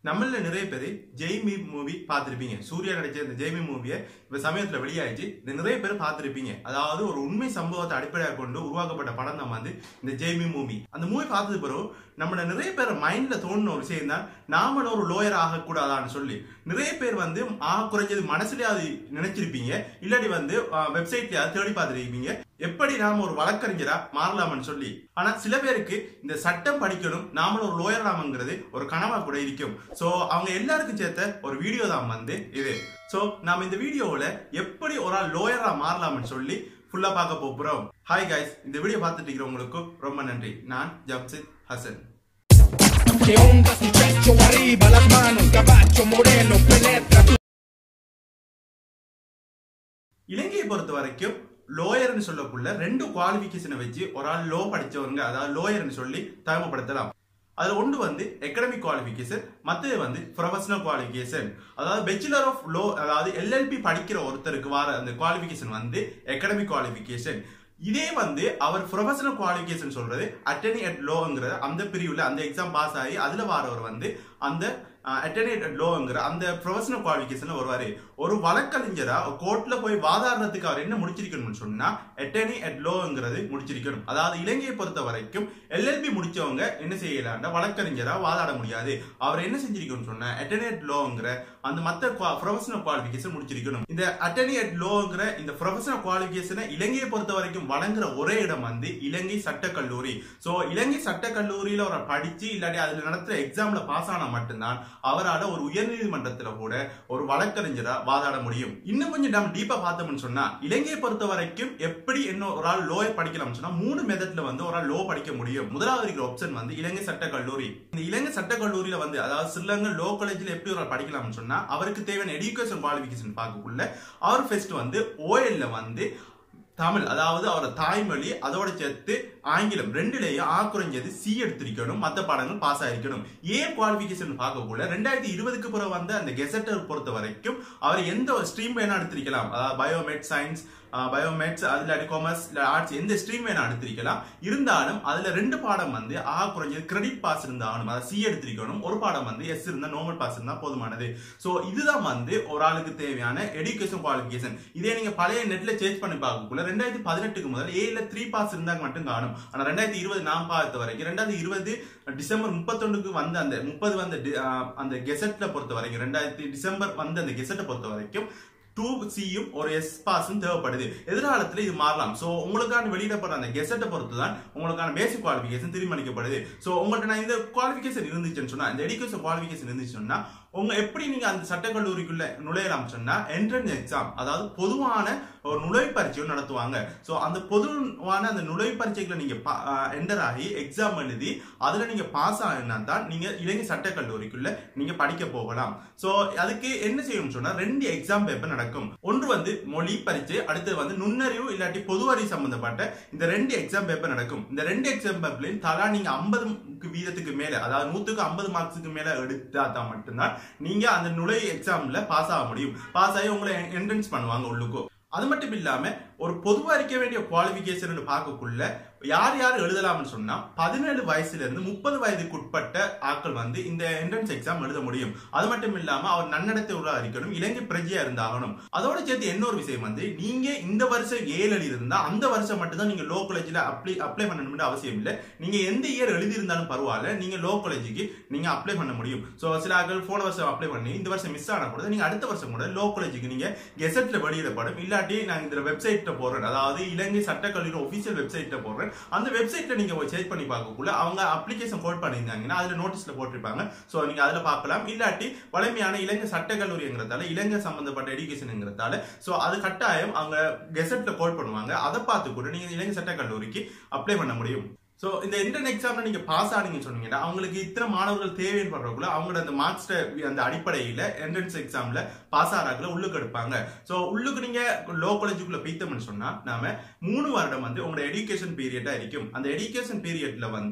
நம்மள நிறைய பேர் ஜெய்மி மூவி பார்த்திருப்பீங்க சூர்யா நடிச்ச இந்த ஜெய்மி மூவியை இப்ப சமயத்துல வெளியாயிடுச்சு இந்த நிறைய பேர் பார்த்திருப்பீங்க அதாவது ஒரு உண்மை சம்பவத்தை அடிப்படையாக கொண்டு உருவாக்கப்பட்ட படம் தான் வந்து இந்த ஜெய்மி மூவி அந்த மூவி பார்த்தது பிறகு நம்மள நிறைய பேர் மைண்ட்ல தோணுன ஒரு விஷயம் தான் நாமளும் ஒரு லோயர் ஆகக்கூடாதான்னு சொல்லி நிறைய பேர் வந்து ஆக குறைஞ்சது மனசுலயாவது நினைச்சிருப்பீங்க இல்லாட்டி வந்து வெப்சைட்லயாவது தேடி பார்த்துருப்பீங்க எப்படி நாம ஒரு வழக்கறிஞரா மாறலாம்னு சொல்லி ஆனா சில பேருக்கு இந்த சட்டம் படிக்கணும் நாமளும் ஒரு லோயர் ஆகுங்கிறது ஒரு கனவா கூட இருக்கும் சோ அவங்க எல்லாருக்கும் சேர்த்த ஒரு வீடியோ தான் வந்து இது சோ நாம இந்த வீடியோவுல எப்படி ஒரு ஆள் லோயரா மாறலாம்னு சொல்லி ஃபுல்லா பார்க்க போறோம் ஹாய் guys இந்த வீடியோ பார்த்துட்டு இருக்கிறவங்களுக்கு ரொம்ப நன்றி நான் ஜப்சித் Hasan Que onda su pecho arriba, las manos, caballo moreno, penetra tu இலங்கையை பொறுத்த வரைக்கும் லோயர்னு சொல்லக்குள்ள ரெண்டு குவாலிஃபிகேஷனை வச்சு ஒரு ஆள் லோ படிச்சவங்க அதாவது லோயர்னு சொல்லி தகவப்படுத்தலாம் அதுல ஒன்று வந்து எக்கடமிக் குவாலிஃபிகேஷன் மற்றது வந்து ப்ரொஃபஷனல் குவாலிஃபிகேஷன் அதாவது பேச்சுலர் ஆஃப் லோ அதாவது எல்எல்பி படிக்கிற ஒருத்தருக்கு வர அந்த குவாலிஃபிகேஷன் வந்து எக்கடமிக் குவாலிஃபிகேஷன் இதே வந்து அவர் ப்ரொஃபஷனல் குவாலிஃபிகேஷன் சொல்றது அட்டர்னி அட் லோங்கிற அந்த பிரிவுல அந்த எக்ஸாம் பாஸ் ஆகி அதுல வரவர் வந்து அந்த அட்டர்னி அட் லோங்கிற அந்த ப்ரொஃபஷனல் குவாலிஃபிகேஷன்ல வருவாரு ஒரு வழக்கறிஞரா கோர்ட்ல போய் வாதாடுறதுக்கு அவர் என்ன முடிச்சிருக்கணும்னு சொன்னா அட்டர்னி அட் லோங்கிறது முடிச்சிருக்கணும் அதாவது இலங்கையை பொறுத்த வரைக்கும் எல்எல்பி முடிச்சவங்க என்ன செய்யலாம்னா வழக்கறிஞரா வாதாட முடியாது அவர் என்ன செஞ்சிருக்கணும்னு சொன்னா அட்டர்னி அட் லோங்கிற அந்த மத்த ப்ரொஃபஷனல் குவாலிஃபிகேஷன் முடிச்சிருக்கணும் இந்த அட்டர்னி அட் லோங்கிற இந்த ப்ரொஃபஷனல் குவாலிஃபிகேஷனை இலங்கையை பொறுத்த வரைக்கும் வழங்குற ஒரே இடம் வந்து இலங்கை சட்டக்கல்லூரி சோ இலங்கை சட்டக்கல்லூரியில அவர் படிச்சு இல்லாட்டி அதுல நடத்துற எக்ஸாம்ல பாஸ் ஆனா மட்டும்தான் அவரால் ஒரு உயர்நீதிமன்றத்துல கூட ஒரு வழக்கறிஞரா வாதாட முடியும் இன்னும் கொஞ்சம் நம்ம டீப்பா பார்த்தோம்னு சொன்னா இலங்கையை பொறுத்த வரைக்கும் எப்படி என்ன ஒரு ஆள் லோயர் படிக்கலாம்னு சொன்னா மூணு மெத்தட்ல வந்து ஒரு ஆள் லோ படிக்க முடியும் முதலாவது இருக்கிற ஆப்ஷன் வந்து இலங்கை சட்ட கல்லூரி இந்த இலங்கை சட்ட கல்லூரியில வந்து அதாவது ஸ்ரீலங்கா லோ காலேஜ்ல எப்படி ஒரு ஆள் படிக்கலாம்னு சொன்னா அவருக்கு தேவையான எடுகேஷன் குவாலிபிகேஷன் பார்க்கக்குள்ள அவர் ஃபர்ஸ்ட் வந்து ஓஎல்ல வந்து தமிழ் அதாவது அவரோட தாய்மொழி அதோட சேர்த்து ஆங்கிலம் ரெண்டுலேயும் ஆ குறைஞ்சது சி எடுத்திருக்கணும் மற்ற பாடங்கள் பாஸ் ஆயிருக்கணும் ஏன் குவாலிஃபிகேஷன் பார்க்கக்குள்ள ரெண்டாயிரத்தி இருபதுக்கு பிறகு வந்த அந்த கெசட்டர் பொறுத்த வரைக்கும் அவர் எந்த ஒரு ஸ்ட்ரீம் வேணா எடுத்திருக்கலாம் அதாவது பயோமெட் சயின்ஸ் பயோமெட்ஸ் அதுல காமர்ஸ் இல்ல ஆர்ட்ஸ் எந்த ஸ்ட்ரீம் வேணா எடுத்திருக்கலாம் இருந்தாலும் அதுல ரெண்டு பாடம் வந்து ஆ குறைஞ்சது கிரெடிட் பாஸ் இருந்தாகணும் அதாவது சி எடுத்திருக்கணும் ஒரு பாடம் வந்து எஸ் இருந்தா நார்மல் பாஸ் இருந்தா போதுமானது சோ இதுதான் வந்து ஒரு ஆளுக்கு தேவையான எடுகேஷன் குவாலிஃபிகேஷன் இதே நீங்க பழைய நெட்ல சேஞ்ச் பண்ணி பார்க்கக்குள்ள ரெண்டாயிரத்தி பதினெட்டுக்கு முதல் ஏல த்ரீ பாஸ் இருந்தாங்க மட்டும் காணும் ஆனா ரெண்டாயிரத்தி இருபது நாம் பார்த்த வரைக்கும் ரெண்டாயிரத்தி இருபது டிசம்பர் முப்பத்தொன்னுக்கு வந்த அந்த முப்பது வந்த டி- ஆஹ் அந்த கெசட்ல பொறுத்த வரைக்கும் ரெண்டாயிரத்தி டிசம்பர் வந்த அந்த கெசட்டை பொறுத்த வரைக்கும் டூ சியும் ஒரு எஸ் பாஸும் தேவைப்படுது எதிர்காலத்துல இது மாறலாம் சோ உங்களுக்கான வெளியிடப்படுற அந்த கெசட்டை பொறுத்து தான் உங்களுக்கான பேசிக் குவாலிஃபிகேஷன் தீர்மானிக்கப்படுது சோ உங்கள்ட்ட நான் இந்த குவாலிஃபிகேஷன் இருந்துச்சுன்னு சொன்னா இந்த எடுக்கேஷன் குவாலிஃபிகேஷன் இருந்துச்சுன்னு சொன்னா உங்க எப்படி நீங்க அந்த சட்டக்கல்லூரிக்குள்ள நுழையலாம் சொன்னா என்ட்ரன்ஸ் எக்ஸாம் அதாவது பொதுவான ஒரு நுழைவு பரீட்சையும் நடத்துவாங்க சோ அந்த பொதுவான அந்த நுழைவு பரீட்சைக்குள்ள நீங்க என்டர் ஆகி எக்ஸாம் எழுதி அதுல நீங்க பாஸ் ஆகினா தான் நீங்க இலங்கை சட்டக்கல்லூரிக்குள்ள நீங்க படிக்க போகலாம் சோ அதுக்கு என்ன செய்யணும்னு சொன்னா ரெண்டு எக்ஸாம் பேப்பர் நடக்கும் ஒன்று வந்து மொழி பரீட்சை அடுத்தது வந்து நுண்ணறிவு இல்லாட்டி பொது அறிவு சம்பந்தப்பட்ட இந்த ரெண்டு எக்ஸாம் பேப்பர் நடக்கும் இந்த ரெண்டு எக்ஸாம் பேப்பர்லையும் தலா நீங்க ஐம்பது வீதத்துக்கு மேல அதாவது நூத்துக்கு ஐம்பது மார்க்ஸுக்கு மேல எடுத்தா தான் மட்டும்தான் நீங்க அந்த நுழைவு எக்ஸாம்ல பாஸ் ஆக முடியும் பாஸ் ஆகி உங்களை என்ட்ரன்ஸ் பண்ணுவாங்க உள்ளுக்கோ அது மட்டும் இல்லாம ஒரு பொதுவா இருக்க வேண்டிய குவாலிபிகேஷன் பார்க்கக்குள்ள யார் யார் எழுதலாம்னு சொன்னா பதினேழு வயசுல இருந்து முப்பது வயதுக்கு உட்பட்ட ஆட்கள் வந்து இந்த என்ட்ரன்ஸ் எக்ஸாம் எழுத முடியும் அது மட்டும் இல்லாம அவர் நன்னடத்தை உள்ள இருக்கணும் இலங்கை பிரஜையா இருந்தாகணும் அதோட சேர்த்து இன்னொரு விஷயம் வந்து நீங்க இந்த வருஷம் ஏழு எழுதி இருந்தா அந்த வருஷம் மட்டும் தான் நீங்க லோ காலேஜ்ல அப்ளை அப்ளை பண்ணணும்னு அவசியம் இல்லை நீங்க எந்த இயர் எழுதி இருந்தாலும் பரவாயில்ல நீங்க லோ காலேஜுக்கு நீங்க அப்ளை பண்ண முடியும் சோ சில ஆட்கள் போன வருஷம் அப்ளை பண்ணி இந்த வருஷம் மிஸ் ஆன கூட நீங்க அடுத்த வருஷம் கூட லோ காலேஜுக்கு நீங்க கெசட்ல வெளியிடப்படும் இல்லாட்டி நான் இந்த வெப்சைட்ல போடுறேன் அதாவது இலங்கை சட்டக்கல்லூரி ஒபிஷியல் வெப்சைட்ல போடுறேன் அந்த வெப்சைட்ல நீங்க போய் செக் பண்ணி பார்க்கக்குள்ள அவங்க அப்ளிகேஷன் கோட் பண்ணியிருந்தாங்கன்னா அதுல நோட்டீஸ்ல போட்டிருப்பாங்க சோ நீங்க அதுல பார்க்கலாம் இல்லாட்டி வலிமையான இலங்கை சட்டக்கல்லூரிங்கிறதால இலங்கை சம்பந்தப்பட்ட எடுகேஷன்ங்கிறதால சோ அது கட்டாயம் அவங்க கெசட்ல கோட் பண்ணுவாங்க அதை பார்த்து கூட நீங்க இலங்கை சட்டக்கல்லூரிக்கு அப்ளை பண்ண முடியும் சோ இந்த இன்டர்ன் எக்ஸாம்ல நீங்க பாஸ் ஆனீங்கன்னு சொன்னீங்கன்னா அவங்களுக்கு இத்தனை மாணவர்கள் தேவைன்னு பண்றதுக்குள்ள அவங்களோட அந்த மார்க்ஸ் அந்த அடிப்படையில என்ட்ரன்ஸ் எக்ஸாம்ல பாஸ் ஆறாக்குல உள்ளுக்கு எடுப்பாங்க சோ உள்ளுக்கு நீங்க லோ காலேஜுக்குள்ள போய்த்தோம்னு சொன்னா நாம மூணு வருடம் வந்து உங்களோட எடுகேஷன் பீரியடா இருக்கும் அந்த எடுகேஷன் பீரியட்ல வந்து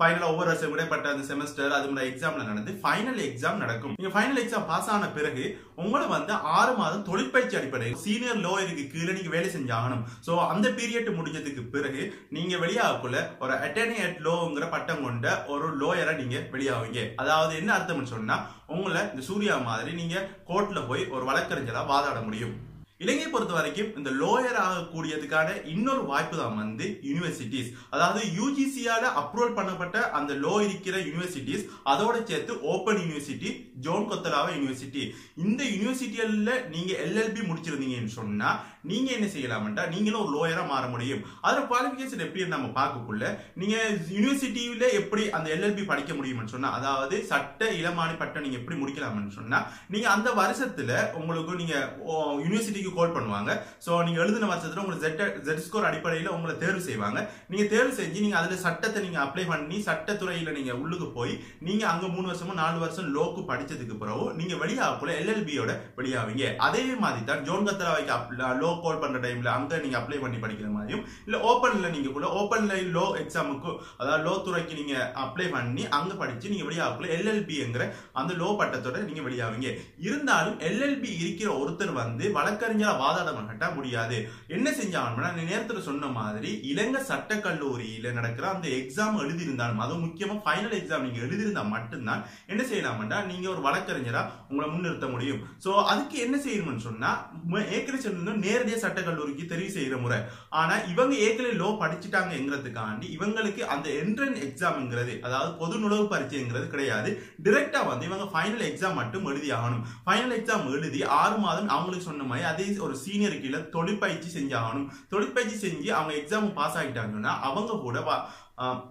ஃபைனல் ஒவ்வொரு வருஷம் விடப்பட்ட அந்த செமஸ்டர் அது மாதிரி எக்ஸாம்ல நடந்து ஃபைனல் எக்ஸாம் நடக்கும் நீங்க ஃபைனல் எக்ஸாம் பாஸ் ஆன பிறகு உங்களை வந்து ஆறு மாதம் தொழிற்பயிற்சி அடிப்படையில் சீனியர் லோயருக்கு கீழே நீங்க வேலை செஞ்சாகணும் சோ அந்த பீரியட் முடிஞ்சதுக்கு பிறகு நீங்க வெளியாகக்குள்ள ஒரு அட்டர்னி அட் லோங்கிற பட்டம் கொண்ட ஒரு லோயரை நீங்க வெளியாவீங்க அதாவது என்ன அர்த்தம்னு சொன்னா உங்களை இந்த சூர்யா மாதிரி நீங்க கோர்ட்ல போய் ஒரு வழக்கறிஞரா வாதாட முடியும் இலங்கை பொறுத்த வரைக்கும் இந்த லோயர் ஆகக்கூடியதுக்கான இன்னொரு வாய்ப்பு தான் வந்து யூனிவர்சிட்டிஸ் அதாவது யூஜிசியால அப்ரூவல் பண்ணப்பட்ட அந்த லோ இருக்கிற யூனிவர்சிட்டிஸ் அதோட சேர்த்து open university John Kotelawala university இந்த யூனிவர்சிட்டியில நீங்க எல்எல்பி முடிச்சிருந்தீங்கன்னு சொன்னா நீங்க என்ன செய்யலாம்டா நீங்களும் ஒரு லோயரா மாற முடியும் அதோட குவாலிபிகேஷன் எப்படி நம்ம பார்க்கக்குள்ள நீங்க யூனிவர்சிட்டியில எப்படி அந்த எல்எல்பி படிக்க முடியும்னு சொன்னா அதாவது சட்ட இளமானி பட்டம் நீங்க எப்படி முடிக்கலாம்னு சொன்னா நீங்க அந்த வருஷத்துல உங்களுக்கு நீங்க யூனிவர்சிட்டிக்கு கால் பண்ணுவாங்க சோ நீங்க எழுதின வருஷத்துல உங்களுக்கு ஜெட் ஜெட் ஸ்கோர் அடிப்படையில உங்களை தேர்வு செய்வாங்க நீங்க தேர்வு செஞ்சு நீங்க அதுல சட்டத்தை நீங்க அப்ளை பண்ணி சட்டத்துறையில நீங்க உள்ளுக்கு போய் நீங்க அங்க மூணு வருஷமோ நாலு வருஷம் லோக்கு படிச்சதுக்கு பிறகு நீங்க வெளியாகக்குள்ள எல்எல்பியோட வெளியாவீங்க அதே மாதிரி தான் ஜோன் கத்தராவைக்கு லோ கோல் பண்ற டைம்ல அங்க நீங்க அப்ளை பண்ணி படிக்கிற மாதிரியும் இல்ல ஓப்பன்ல நீங்க கூட ஓப்பன்ல லோ எக்ஸாமுக்கு அதாவது லோ துறைக்கு நீங்க அப்ளை பண்ணி அங்க படிச்சு நீங்க வெளியாகக்குள்ள எல்எல்பிங்கிற அந்த லோ பட்டத்தோட நீங்க வெளியாவீங்க இருந்தாலும் எல்எல்பி இருக்கிற ஒருத்தர் வந்து வழக்கறிஞரா வாதாடம் கட்ட முடியாது என்ன செஞ்சாங்கன்னா நான் நேரத்துல சொன்ன மாதிரி இலங்கை சட்ட கல்லூரியில நடக்கிற அந்த எக்ஸாம் எழுதியிருந்தாலும் அதுவும் முக்கியமா ஃபைனல் எக்ஸாம் நீங்க எழுதியிருந்தா மட்டும்தான் என்ன செய்யலாம்டா நீங்க ஒரு வழக்கறிஞரா உங்களை முன்னிறுத்த முடியும் சோ அதுக்கு என்ன செய்யணும்னு சொன்னா ம- ஏற்கனவே சொன்ன நேரடியா சட்ட கல்லூரிக்கு தெரிவு செய்யற முறை ஆனா இவங்க ஏற்கனவே லோ படிச்சுட்டாங்கிறதுக்காண்டி இவங்களுக்கு அந்த என்ட்ரன் எக்ஸாம்ங்கிறது அதாவது பொது நுழைவு பரீட்சைங்கிறது கிடையாது டிரெக்டா வந்து இவங்க ஃபைனல் எக்ஸாம் மட்டும் எழுதி ஆகணும் ஃபைனல் எக்ஸாம் எழுதி ஆறு மாதம் அவங்களுக்கு சொன்ன மாதிரி அதே ஒரு சீனியர் கீழே தொழிற்பயிற்சி செஞ்சாகணும் தொழிற்பயிற்சி செஞ்சு அவங்க எக்ஸாம் பாஸ் ஆகிட்டாங்கன்னா அவங்க கூட வா- ஆஹ்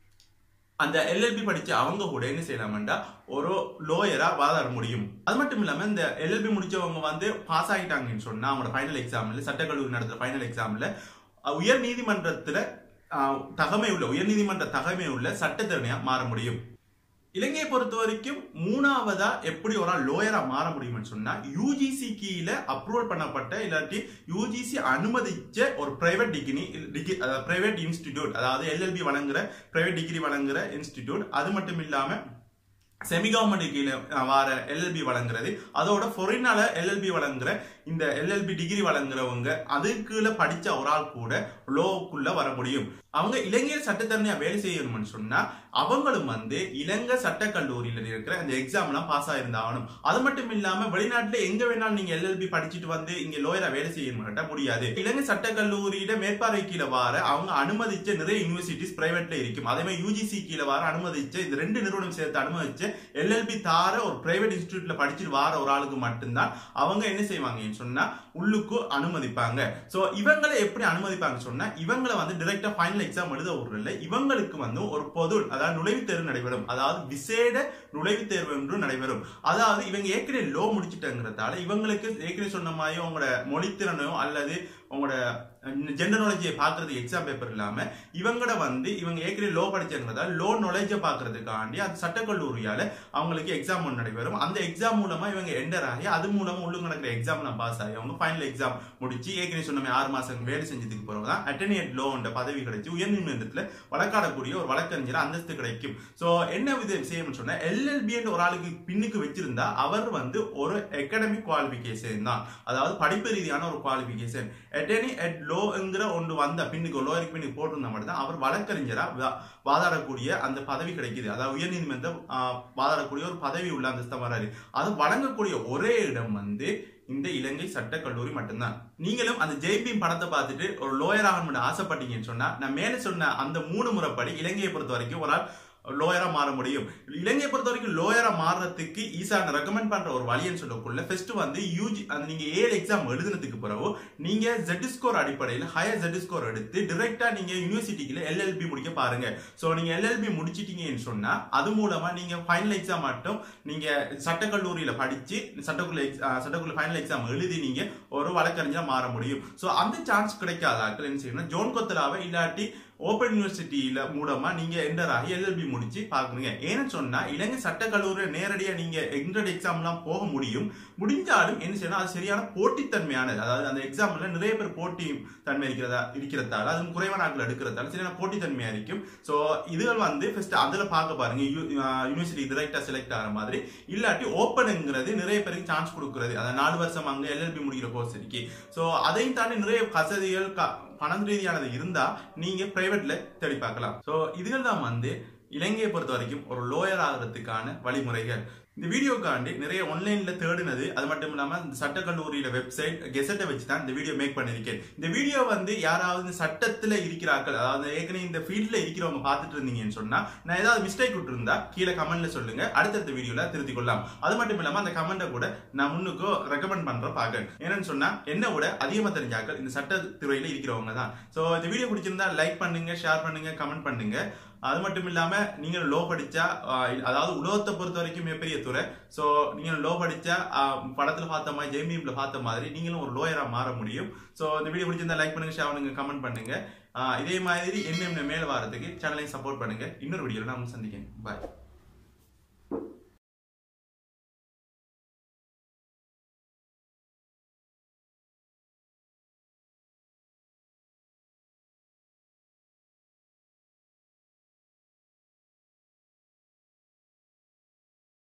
அந்த எல்எல்பி படிச்ச அவங்க கூட என்ன செய்யலாம்டா ஒரு லோயரா வாதாட முடியும் அது மட்டும் இல்லாம இந்த எல்எல்பி முடிச்சவங்க வந்து பாஸ் ஆகிட்டாங்கன்னு சொன்னா அவங்களோட ஃபைனல் எக்ஸாம்ல சட்டக்கல்லூரி நடத்துற ஃபைனல் எக்ஸாம்ல உயர் நீதிமன்றத்துல ஆஹ், தகமை உள்ள உயர் நீதிமன்ற தகமை உள்ள சட்டத்தரணியா மாற முடியும் இலங்கையை பொறுத்த வரைக்கும் மூணாவதா எப்படி ஒரு ஆள் லோயரா மாற முடியும்னு சொன்னா யூஜிசி கீழே அப்ரூவல் பண்ணப்பட்ட இல்லாட்டி யூஜிசி அனுமதிச்ச ஒரு பிரைவேட் டிகிரி பிரைவேட் இன்ஸ்டிடியூட் அதாவது எல்எல்பி வழங்குற பிரைவேட் டிகிரி வழங்குற இன்ஸ்டிடியூட் அது மட்டும் இல்லாம செமி கவர்மெண்ட் கீழே அஹ், வார எல்எல்பி வழங்குறது அதோட ஃபொரினால எல்எல்பி வழங்குற இந்த எல்எல்பி டிகிரி வழங்குறவங்க அதுக்குள்ள படிச்ச ஒரு ஆள் கூட லோக்குள்ள வர முடியும் அவங்க இலங்கை சட்டத்தரணியா வேலை செய்யணும்னு சொன்னா அவங்களும் வந்து இலங்கை சட்ட கல்லூரியில இருக்கிற அந்த எக்ஸாம் எல்லாம் பாஸ் ஆயிருந்தாகணும் அது மட்டும் இல்லாம வெளிநாட்டுல எங்க வேணாலும் நீங்க எல்எல்பி படிச்சுட்டு வந்து இங்க லோயரா வேலை செய்யணும் கேட்டா முடியாது இலங்கை சட்ட கல்லூரியில மேற்பார்வை கீழே வார அவங்க அனுமதிச்ச நிறைய யூனிவர்சிட்டிஸ் பிரைவேட்ல இருக்கும் அதே மாதிரி யூஜிசி கீழே வார அனுமதிச்ச இந்த ரெண்டு நிறுவனம் சேர்த்து அனுமதிச்ச எல்எல்பி தார ஒரு பிரைவேட் இன்ஸ்டியூட்ல படிச்சுட்டு வார ஒரு ஆளுக்கு மட்டும்தான் அவங்க என்ன செய்வாங்கன்னு சொன்னா உள்ளுக்கு அனுமதிப்பாங்க சோ இவங்களை எப்படி அனுமதிப்பாங்க சொன்னா இவங்களை வந்து டைரக்டா ஃபைனல் எக்ஸாம் எழுத விடுறதில்ல இவங்களுக்கு வந்து ஒரு பொது அதாவது நுழைவுத் தேர்வு நடைபெறும் அதாவது விசேட நுழைவுத் தேர்வு என்று நடைபெறும் அதாவது இவங்க ஏற்கனவே லோ முடிச்சிட்டங்கிறதால இவங்களுக்கு ஏற்கனவே சொன்ன மாதிரி உங்களோட மொழித்திறனோ அல்லது உங்களோட ஜெண்டர் நாலேஜை பாக்குறதுக்கு எக்ஸாம் பேப்பர் இல்லாம இவங்கள வந்து இவங்க ஏற்கனவே லோ படிச்சங்கிறதால லோ நாலேஜை பாக்குறதுக்காண்டி அது சட்டக்கல்லூரியால அவங்களுக்கு எக்ஸாம் ஒன்று நடைபெறும் அந்த எக்ஸாம் மூலமா இவங்க என்டர் ஆகி அது மூலமா உள்ளுக்கு நடக்கிற எக்ஸாம்லாம் பாஸ் ஆகி அவங்க ஃபைனல் எக்ஸாம் முடிச்சு ஏற்கனவே சொன்ன மாதிரி ஆறு மாசம் வேலை செஞ்சதுக்கு பிறகு தான் அட்டனியட் லோன்ற பதவி கிடைச்சு உயர்நீதிமன்றத்துல வழக்காடக்கூடிய ஒரு வழக்கறிஞர் அந்தஸ்து கிடைக்கும் சோ என்ன வித விஷயம்னு சொன்னா எல்எல்பி ஒரு ஆளுக்கு பின்னுக்கு வச்சிருந்தா அவர் வந்து ஒரு அகாடமிக் குவாலிபிகேஷன் தான் அதாவது படிப்பு ரீதியான ஒரு குவாலிபிகேஷன் அட்டனி அட் லோங்கிற ஒன்று வந்த பின்னுக்கு லோயருக்கு பின்னுக்கு போட்டிருந்தா மட்டும் தான் அவர் வழக்கறிஞரா வா- வாதாடக்கூடிய அந்த பதவி கிடைக்குது அதாவது உயர்நீதிமன்றம் ஆஹ், வாதாடக்கூடிய ஒரு பதவி உள்ள அந்தஸ்தம் வராது அது வழங்கக்கூடிய ஒரே இடம் வந்து இந்த இலங்கை சட்ட கல்லூரி மட்டும்தான் நீங்களும் அந்த ஜெய்பீம் படத்தை பார்த்துட்டு ஒரு லோயர் ஆகணும்னு ஆசைப்பட்டீங்கன்னு சொன்னா நான் மேலே சொன்ன அந்த மூணு முறைப்படி இலங்கையை பொறுத்த வரைக்கும் ஒரு ஆள் லோயரா மாற முடியும் இலங்கையை பொறுத்த வரைக்கும் லோயரா மாறுறதுக்கு ஈஸா ரெக்கமெண்ட் பண்ற ஒரு வழின்னு சொல்லக்குள்ள ஃபர்ஸ்ட் வந்து யூஜி அந்த நீங்க ஏழு எக்ஸாம் எழுதுனதுக்கு பிறகு நீங்க ஜெட் ஸ்கோர் அடிப்படையில் ஹையர் ஜெட் ஸ்கோர் எடுத்து டிரெக்டா நீங்க யூனிவர்சிட்டிக்குள்ள எல்எல்பி முடிக்க பாருங்க சோ நீங்க எல்எல்பி முடிச்சிட்டீங்கன்னு சொன்னா அது மூலமா நீங்க ஃபைனல் எக்ஸாம் மட்டும் நீங்க சட்டக்கல்லூரியில படிச்சு சட்டக்குள்ள ex- ஆஹ் சட்டக்குள்ள ஃபைனல் எக்ஸாம் எழுதி நீங்க ஒரு வழக்கறிஞரா மாற முடியும் சோ அந்த சான்ஸ் கிடைக்காத ஆட்கள் என்ன செய்யணும் ஜோன் கொத்தலாவை இல்லாட்டி ஓப்பன் யூனிவர்சிட்டியில மூலமா நீங்க என்டர் ஆகி எல்எல்பி முடிச்சு பாக்குறீங்க ஏன்னு சொன்னா இலங்கை சட்ட கல்லூரியில் நேரடியா நீங்க என்ட்ரட் எக்ஸாம்லாம் போக முடியும் முடிஞ்சாலும் என்ன செய்யணும் அது சரியான போட்டித்தன்மையானது அதாவது அந்த எக்ஸாம்ல நிறைய பேர் போட்டி தன்மை இருக்கிறதா இருக்கிறதால அது குறைவான ஆட்கள் எடுக்கிறதால சரியான போட்டித்தன்மையா இருக்கும் ஸோ இதுகள் வந்து ஃபர்ஸ்ட் அதுல பார்க்க பாருங்க யூனிவர்சிட்டி டிரெக்டா செலக்ட் ஆகிற மாதிரி இல்லாட்டி ஓப்பனுங்கிறது நிறைய பேருக்கு சான்ஸ் கொடுக்குறது அந்த நாலு வருஷம் அங்க எல்எல்பி முடிக்கிற கோர்ஸ் இருக்கு ஸோ அதையும் தாண்டி நிறைய வசதிகள் க- பணம் ரீதியானது இருந்தா நீங்க பிரைவேட்ல தேடி பார்க்கலாம் ஸோ இதுகள் தான் வந்து இலங்கையை பொறுத்த வரைக்கும் ஒரு லோயர் ஆகிறதுக்கான வழிமுறைகள் இந்த வீடியோக்காண்டி நிறைய ஆன்லைன்ல தேடினது அது மட்டும் இல்லாம இந்த சட்டக்கல்லூரியில வெப்சைட் கெசட்டை வச்சு தான் இந்த வீடியோ மேக் பண்ணிருக்கேன் இந்த வீடியோ வந்து யாராவது இந்த சட்டத்துல இருக்கிறார்கள் அதாவது ஏற்கனவே இந்த ஃபீல்ட்ல இருக்கிறவங்க பார்த்துட்டு இருந்தீங்கன்னு சொன்னா நான் ஏதாவது மிஸ்டேக் விட்டுருந்தா கீழே கமெண்ட்ல சொல்லுங்க அடுத்தடுத்த வீடியோல திருத்திக் கொள்ளலாம் அது மட்டும் இல்லாம அந்த கமெண்ட்டை கூட நான் முன்னுக்கு ரெக்கமெண்ட் பண்றேன் பாக்க என்னன்னு சொன்னா என்ன விட அதிகமா தெரிஞ்சாக்கள் இந்த சட்டத்துறையில இருக்கிறவங்க தான் சோ இந்த வீடியோ பிடிச்சிருந்தா லைக் பண்ணுங்க ஷேர் பண்ணுங்க கமெண்ட் பண்ணுங்க அது மட்டும் இல்லாம நீங்க லோ படிச்சா ஆஹ், அதாவது உலகத்தை பொறுத்த வரைக்கும் மிகப்பெரிய துறை சோ நீங்க லோ படிச்சா ஆஹ், படத்துல பார்த்த மாதிரி ஜெய்மீம்ல பார்த்த மாதிரி நீங்களும் ஒரு லோயரா மாற முடியும் சோ இந்த வீடியோ பிடிச்சிருந்தா லைக் பண்ணுங்க ஷேர் பண்ணுங்க கமெண்ட் பண்ணுங்க ஆஹ், இதே மாதிரி என்ன மேல வரதுக்கு சேனலையும் சப்போர்ட் பண்ணுங்க இன்னொரு வீடியோல நான் உங்களை சந்திக்கிறேன் பாய்